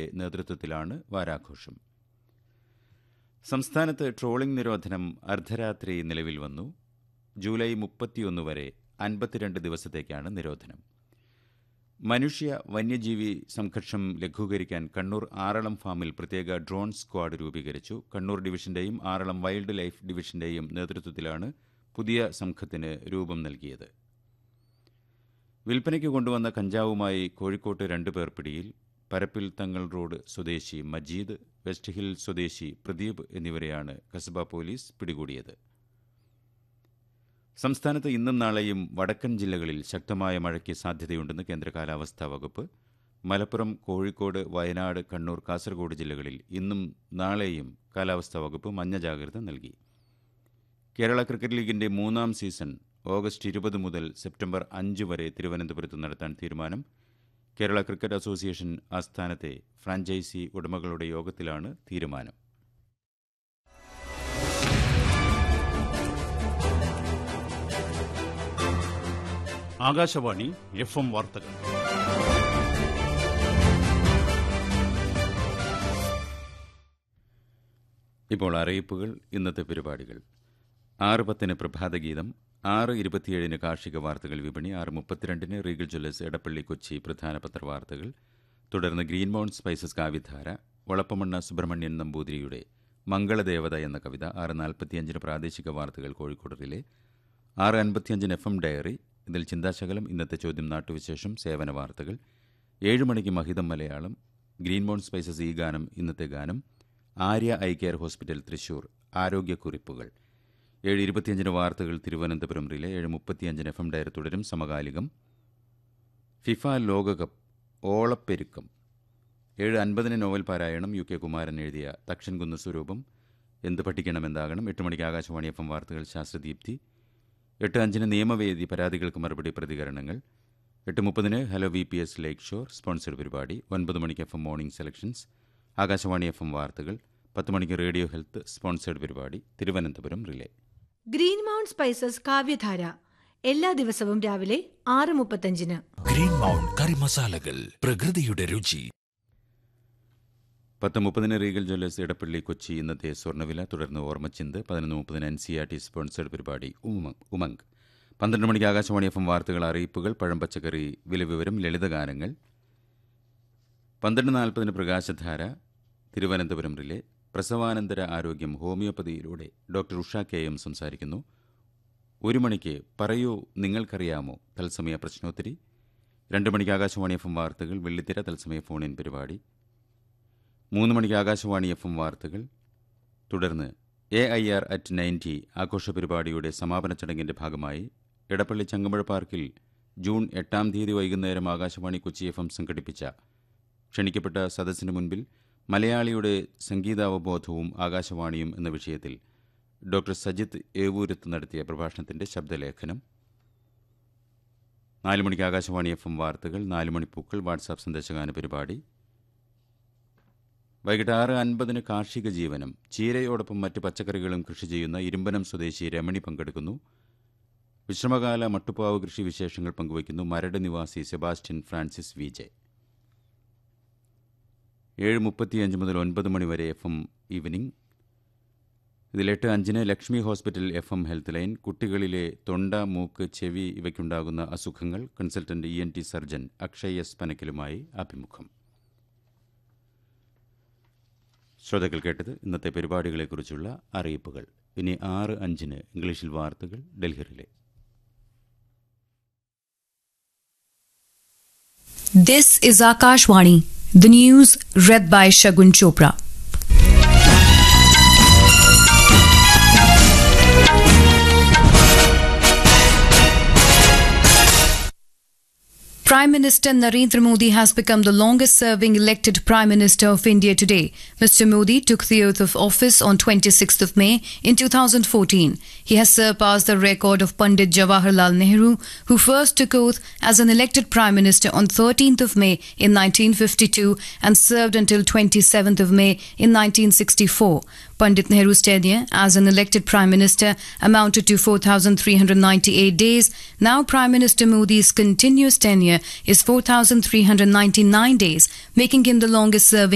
നേതൃത്വത്തിലാണ് വാരാഘോഷം സംസ്ഥാനത്ത് ട്രോളിംഗ് നിരോധനം അർദ്ധരാത്രി നിലവിൽ വന്നു ജൂലൈ മുപ്പത്തിയൊന്ന് വരെ അൻപത്തിരണ്ട് ദിവസത്തേക്കാണ് നിരോധനം മനുഷ്യ വന്യജീവി സംഘർഷം ലഘൂകരിക്കാൻ കണ്ണൂർ ആറളം ഫാമിൽ പ്രത്യേക ഡ്രോൺ സ്ക്വാഡ് രൂപീകരിച്ചു കണ്ണൂർ ഡിവിഷന്റെയും ആറളം വൈൽഡ് ലൈഫ് ഡിവിഷന്റെയും നേതൃത്വത്തിലാണ് പുതിയ സംഘത്തിന് രൂപം നൽകിയത് വിൽപ്പനയ്ക്ക് കൊണ്ടുവന്ന കഞ്ചാവുമായി കോഴിക്കോട്ട് രണ്ടുപേർ പിടിയിൽ പരപ്പിൽ തങ്ങൾ റോഡ് സ്വദേശി മജീദ് വെസ്റ്റ് ഹിൽ സ്വദേശി പ്രദീപ് എന്നിവരെയാണ് കസബ പോലീസ് പിടികൂടിയത് സംസ്ഥാനത്ത് ഇന്നും നാളെയും വടക്കൻ ജില്ലകളിൽ ശക്തമായ മഴയ്ക്ക് സാധ്യതയുണ്ടെന്ന് കേന്ദ്ര കാലാവസ്ഥാ വകുപ്പ് മലപ്പുറം കോഴിക്കോട് വയനാട് കണ്ണൂർ കാസർഗോഡ് ജില്ലകളിൽ ഇന്നും നാളെയും കാലാവസ്ഥാ വകുപ്പ് മഞ്ഞ ജാഗ്രത നൽകി കേരള ക്രിക്കറ്റ് ലീഗിന്റെ മൂന്നാം സീസൺ ഓഗസ്റ്റ് ഇരുപത് മുതൽ സെപ്റ്റംബർ അഞ്ച് വരെ തിരുവനന്തപുരത്ത് നടത്താൻ തീരുമാനം കേരള ക്രിക്കറ്റ് അസോസിയേഷൻ ആസ്ഥാനത്തെ ഫ്രാഞ്ചൈസി ഉടമകളുടെ യോഗത്തിലാണ് തീരുമാനം ആകാശവാണി എഫ് എം വാർത്തകൾ ഇപ്പോൾ അറിയിപ്പുകൾ ഇന്നത്തെ പരിപാടികൾ ആറ് പത്തിന് പ്രഭാതഗീതം ആറ് ഇരുപത്തിയേഴിന് കാർഷിക വാർത്തകൾ വിപണി ആറ് മുപ്പത്തിരണ്ടിന് റീഗൽ ജ്വല്ലേഴ്സ് എടപ്പള്ളി കൊച്ചി പ്രധാന പത്രവാർത്തകൾ തുടർന്ന് ഗ്രീൻ മൗണ്ട് സ്പൈസസ് കാവ്യധാര വളപ്പമണ്ണ സുബ്രഹ്മണ്യൻ നമ്പൂതിരിയുടെ മംഗളദേവത എന്ന കവിത ആറ് നാൽപ്പത്തിയഞ്ചിന് പ്രാദേശിക വാർത്തകൾ കോഴിക്കോട് റിലേ ആറ് അൻപത്തിയഞ്ചിന് എഫ് എം ഡയറി ഇതിൽ ചിന്താശകലം ഇന്നത്തെ ചോദ്യം നാട്ടുവിശേഷം സേവന വാർത്തകൾ ഏഴ് മണിക്ക് മഹിതം മലയാളം ഗ്രീൻ മൗണ്ട് സ്പൈസസ് ഈ ഗാനം ഇന്നത്തെ ഗാനം Arya I care hospital Thrissur ആരോഗ്യക്കുറിപ്പുകൾ ഏഴ് ഇരുപത്തിയഞ്ചിന് വാർത്തകൾ തിരുവനന്തപുരം റിലേ ഏഴ് മുപ്പത്തിയഞ്ചിന് എഫ് എം ഡയറി തുടരും സമകാലികം ഫിഫ ലോകകപ്പ് ഓളപ്പെരുക്കം ഏഴ് അൻപതിന് നോവൽ പാരായണം യു കെ കുമാരൻ എഴുതിയ തക്ഷൻകുന്ന് സ്വരൂപം എന്ത് പഠിക്കണമെന്താകണം എട്ട് മണിക്ക് ആകാശവാണി എഫ് എം വാർത്തകൾ ശാസ്ത്രദീപ്തി എട്ട് അഞ്ചിന് നിയമവേദി പരാതികൾക്ക് മറുപടി പ്രതികരണങ്ങൾ എട്ട് മുപ്പതിന് hello V P S lakeshore sponsored പരിപാടി ഒൻപത് മണിക്ക് F M morning selections Akashvani F M വാർത്തകൾ പത്ത് മണിക്ക് റേഡിയോ ഹെൽത്ത് സ്പോൺസേഡ് പരിപാടി Thiruvananthapuram relay Green Mount Spices Kavyadhara എല്ലാ ദിവസവും രാവിലെ ആറ് മുപ്പത്തഞ്ചിന് ഗ്രീൻ മൗണ്ട് കറി മസാലകൾ പ്രകൃതിയുടെ രുചി പത്ത് മുപ്പതിന് റീഗൽ ജ്വല്ലേഴ്സ് ഇടപ്പള്ളി കൊച്ചി ഇന്നത്തെ സ്വർണ്ണവില തുടർന്ന് ഓർമ്മച്ചിന്ത് പതിനൊന്ന് മുപ്പതിന് N C R T sponsored പരിപാടി ഉമങ് ഉമങ് പന്ത്രണ്ട് മണിക്ക് ആകാശവാണി എഫ് എം വാർത്തകൾ അറിയിപ്പുകൾ പഴം പച്ചക്കറി വില വിവരം ലളിതഗാനങ്ങൾ പന്ത്രണ്ട് നാൽപ്പതിന് പ്രകാശധാര തിരുവനന്തപുരം റിലേ പ്രസവാനന്തര ആരോഗ്യം ഹോമിയോപ്പതിയിലൂടെ ഡോക്ടർ ഉഷ കെ എം സംസാരിക്കുന്നു ഒരു മണിക്ക് പറയൂ നിങ്ങൾക്കറിയാമോ തത്സമയ പ്രശ്നോത്തരി രണ്ട് മണിക്ക് ആകാശവാണി എഫ് എം വാർത്തകൾ വെള്ളിത്തിര തത്സമയ ഫോൺ ഇൻ പരിപാടി മൂന്ന് മണിക്ക് ആകാശവാണി എഫ് എം വാർത്തകൾ തുടർന്ന് A I R at ninety ആഘോഷ പരിപാടിയുടെ സമാപന ചടങ്ങിന്റെ ഭാഗമായി എടപ്പള്ളി ചങ്ങമ്പഴ പാർക്കിൽ ജൂൺ എട്ടാം തീയതി വൈകുന്നേരം ആകാശവാണി കൊച്ചി എഫ് എം സംഘടിപ്പിച്ച ക്ഷണിക്കപ്പെട്ട സദസ്സിന് മുൻപിൽ മലയാളിയുടെ സംഗീതാവബോധവും ആകാശവാണിയും എന്ന വിഷയത്തിൽ ഡോക്ടർ സജിത്ത് ഏവൂരത്ത് നടത്തിയ പ്രഭാഷണത്തിന്റെ ശബ്ദലേഖനം നാല് മണിക്ക് ആകാശവാണി എഫ് എം വാർത്തകൾ നാല് മണിപ്പൂക്കൾ വാട്സാപ്പ് സന്ദേശഗാന പരിപാടി വൈകിട്ട് ആറ് അൻപതിന് കാർഷിക ജീവനം ചീരയോടൊപ്പം മറ്റ് പച്ചക്കറികളും കൃഷി ചെയ്യുന്ന ഇരുമ്പനം സ്വദേശി രമണി പങ്കെടുക്കുന്നു വിശ്രമകാല മട്ടുപ്പാവ് കൃഷി വിശേഷങ്ങൾ പങ്കുവയ്ക്കുന്നു മരട് നിവാസി സെബാസ്റ്റ്യൻ ഫ്രാൻസിസ് വി ജെ ഏഴ് മുപ്പത്തിയഞ്ച് മുതൽ ഒൻപത് മണി വരെ എഫ് എം ഈവനിംഗ് ഇതിൽ എട്ട് അഞ്ചിന് Lakshmi hospital F M health line കുട്ടികളിലെ തൊണ്ട മൂക്ക് ചെവി ഇവയ്ക്കുണ്ടാകുന്ന അസുഖങ്ങൾ consultant E N T surgeon Akshay S പനക്കലുമായി അഭിമുഖം ശ്രോതാക്കൾ കേട്ടത് ഇന്നത്തെ പരിപാടികളെക്കുറിച്ചുള്ള അറിയിപ്പുകൾ ഇനി ആറ് അഞ്ചിന് ഇംഗ്ലീഷിൽ വാർത്തകൾ ഡൽഹിയിലെ This is Akashwani, the news read by Shagun Chopra. Prime Minister Narendra Modi has become the longest serving elected Prime Minister of India today. Mr. Modi took the oath of office on 26th of May in 2014. He has surpassed the record of Pandit Jawaharlal Nehru, who first took oath as an elected Prime Minister on 13th of May in 1952 and served until 27th of May in 1964. Pandit Nehru's tenure as an elected Prime Minister amounted to 4,398 days. Now Prime Minister Modi's continuous tenure is 4,399 days, making him the longest serving